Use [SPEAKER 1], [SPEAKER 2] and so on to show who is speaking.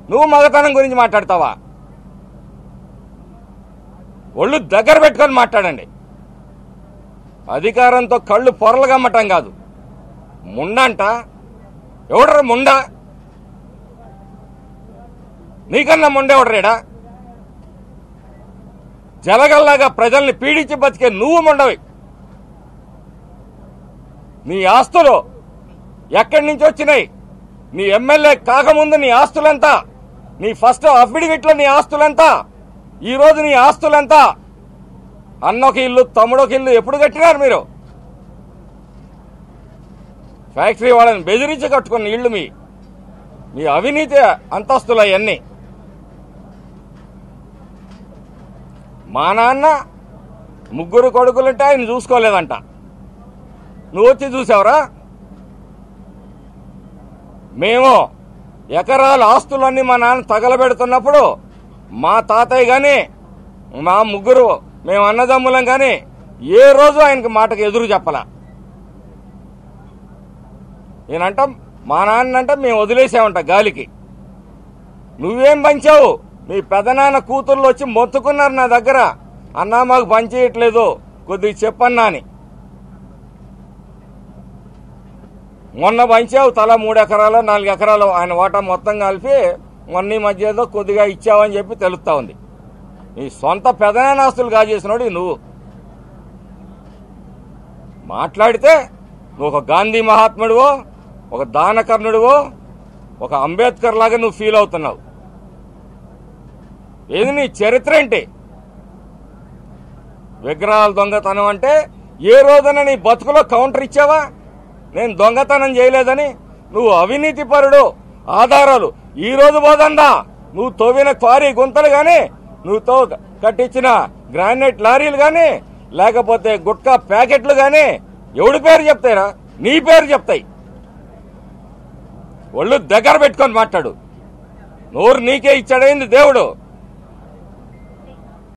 [SPEAKER 1] నువ్వు మగతనం గురించి మాట్లాడతావా ఒళ్ళు దగ్గర పెట్టుకొని మాట్లాడండి అధికారంతో కళ్ళు పొరలు గమ్మటం కాదు ముండంట ఎవడరా ముండ నీకన్నా ముండెవడరేడా జలగల్లాగా ప్రజల్ని పీడించి బతికే నువ్వు ముండవి నీ ఆస్తులు ఎక్కడి నుంచి వచ్చినాయి నీ ఎమ్మెల్యే కాకముందు నీ ఆస్తులెంత నీ ఫస్ట్ అఫిడవిట్లో నీ ఆస్తులెంత ఈ రోజు నీ ఆస్తులెంత అన్నొక ఇల్లు తమ్ముడొక ఇల్లు ఎప్పుడు కట్టినారు మీరు ఫ్యాక్టరీ వాళ్ళని బెదిరించి కట్టుకున్న ఇళ్ళు మీ మీ అవినీతి అంతస్తులు అవన్నీ మా నాన్న ముగ్గురు కొడుకులుంటే ఆయన చూసుకోలేదంట నువ్వు వచ్చి చూసావురా మేము ఎకరాల ఆస్తులన్నీ మా నాన్న తగలబెడుతున్నప్పుడు మా తాతయ్య కానీ మా ముగ్గురు మేము అన్నదమ్ములం కానీ ఏ రోజు ఆయనకి మాటకు ఎదురు చెప్పలా నేనంట మా నాన్నంట మేము వదిలేసామంట గాలికి నువ్వేం పంచావు మీ పెదనాన్న కూతుర్లు వచ్చి మొత్తుకున్నారు నా దగ్గర అన్నా మాకు పంచేయట్లేదు కొద్దిగా చెప్పన్నా అని మొన్న పంచావు తల మూడు ఎకరాలు నాలుగు ఎకరాలు ఆయన వాటా మొత్తం కలిపి మొన్న ఈ మధ్య ఏదో కొద్దిగా ఇచ్చావని చెప్పి తెలుస్తా ఉంది నీ సొంత పెదనాన్న ఆస్తులు కాజేసినోడు నువ్వు మాట్లాడితే నువ్వు ఒక గాంధీ మహాత్ముడివో ఒక దానకర్ణుడివో ఒక అంబేద్కర్ లాగా నువ్వు ఫీల్ అవుతున్నావు ఏది నీ చరిత్ర ఏంటి విగ్రహాల దొంగతనం అంటే ఏ రోజున నీ బతుకులో కౌంటర్ ఇచ్చావా నేను దొంగతనం చేయలేదని నువ్వు అవినీతి పరుడు ఆధారాలు ఈ రోజు పోదందా నువ్వు తవ్విన క్వారీ గుంతలు గాని నువ్వు తో కట్టించిన గ్రానైట్ లారీలు గాని లేకపోతే గుట్కా ప్యాకెట్లు గాని ఎవడి పేరు చెప్తాయిరా నీ పేరు చెప్తాయి ఒళ్ళు దగ్గర పెట్టుకొని మాట్లాడు నోరు నీకే ఇచ్చాడైంది దేవుడు